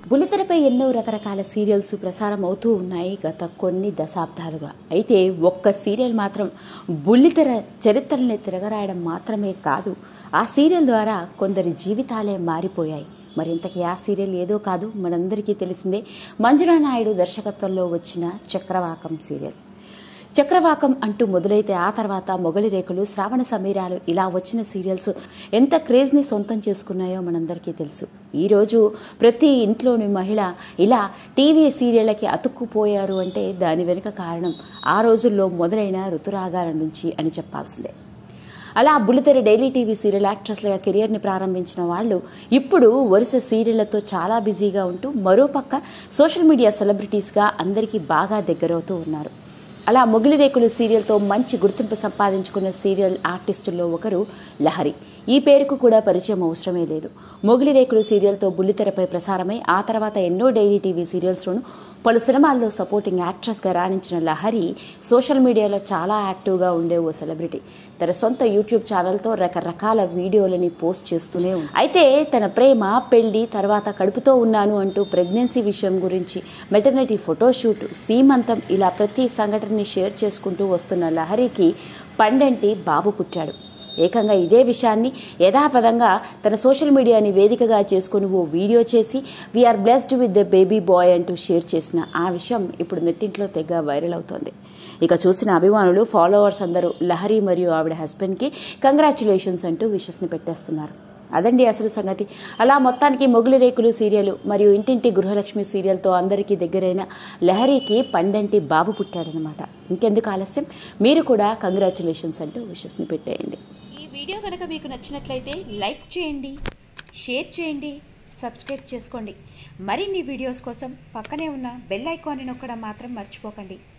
బుల్లితెరపై ఎన్నో రకరకాల సీరియల్స్ ప్రసారం అవుతూ ఉన్నాయి గత కొన్ని దశాబ్దాలుగా అయితే ఒక్క సీరియల్ మాత్రం బుల్లితెర చరిత్రల్ని తిరగరాయడం మాత్రమే కాదు ఆ సీరియల్ ద్వారా కొందరి జీవితాలే మారిపోయాయి మరింతకీ ఆ సీరియల్ ఏదో కాదు మనందరికీ తెలిసిందే మంజులా నాయుడు దర్శకత్వంలో వచ్చిన చక్రవాకం సీరియల్ చక్రవాకం అంటూ మొదలైతే ఆ తర్వాత మొగలి రేకులు శ్రావణ సమీరాలు ఇలా వచ్చిన సీరియల్స్ ఎంత క్రేజ్ని సొంతం చేసుకున్నాయో మనందరికీ తెలుసు ఈరోజు ప్రతి ఇంట్లోని మహిళ ఇలా టీవీ సీరియళ్ళకి అతుక్కుపోయారు అంటే దాని వెనుక కారణం ఆ రోజుల్లో మొదలైన ఋతురాగాల నుంచి అని చెప్పాల్సిందే అలా బుల్లితెర డైలీ టీవీ సీరియల్ యాక్ట్రెస్లుగా కెరియర్ని ప్రారంభించిన వాళ్ళు ఇప్పుడు వరుస సీరియళ్లతో చాలా బిజీగా ఉంటూ మరోపక్క సోషల్ మీడియా సెలబ్రిటీస్గా అందరికీ బాగా దగ్గరవుతూ ఉన్నారు అలా మొగిలి రేకులు సీరియల్తో మంచి గుర్తింపు సంపాదించుకున్న సీరియల్ ఆర్టిస్టుల్లో ఒకరు లహరి ఈ పేరుకు కూడా పరిచయం అవసరమే లేదు మొగిలి రేకులు సీరియల్తో బుల్లితెరపై ప్రసారమై ఆ తర్వాత ఎన్నో డైలీ టీవీ సీరియల్స్లోనూ పలు సినిమాల్లో సపోర్టింగ్ యాక్ట్రెస్గా రాణించిన లహరి సోషల్ మీడియాలో చాలా యాక్టివ్గా ఉండే ఓ సెలబ్రిటీ తన సొంత యూట్యూబ్ ఛానల్తో రకరకాల వీడియోలని పోస్ట్ చేస్తూనే ఉంది అయితే తన ప్రేమ పెళ్లి తర్వాత కడుపుతో ఉన్నాను అంటూ ప్రెగ్నెన్సీ విషయం గురించి మెటర్నిటీ ఫోటోషూట్ సీమంతం ఇలా ప్రతి సంఘటనని షేర్ చేసుకుంటూ వస్తున్న లహరికి పండంటి బాబు పుట్టాడు ఏకంగా ఇదే విషయాన్ని యథాపదంగా తన సోషల్ మీడియాని వేదికగా చేసుకుని ఓ వీడియో చేసి we are blessed with the baby boy అంటూ షేర్ చేసిన ఆ విషయం ఇప్పుడు నెట్టింట్లో తెగ వైరల్ అవుతోంది ఇక చూసిన అభిమానులు ఫాలోవర్స్ అందరూ లహరి మరియు ఆవిడ హస్బెండ్కి కంగ్రాచులేషన్స్ అంటూ విషస్ని పెట్టేస్తున్నారు అదండి అసలు సంగతి అలా మొత్తానికి మొగులి రేకులు సీరియల్ మరియు ఇంటింటి గృహలక్ష్మి సీరియల్తో అందరికీ దగ్గరైన లహరికి పండంటి బాబు పుట్టాడనమాట ఇంకెందుకు ఆలస్యం మీరు కూడా కంగ్రాచులేషన్స్ అంటూ విషస్ని పెట్టేయండి ఈ వీడియో కనుక మీకు నచ్చినట్లయితే లైక్ చేయండి షేర్ చేయండి సబ్స్క్రైబ్ చేసుకోండి మరిన్ని వీడియోస్ కోసం పక్కనే ఉన్న బెల్ ఐకాన్ని నొక్కడం మాత్రం మర్చిపోకండి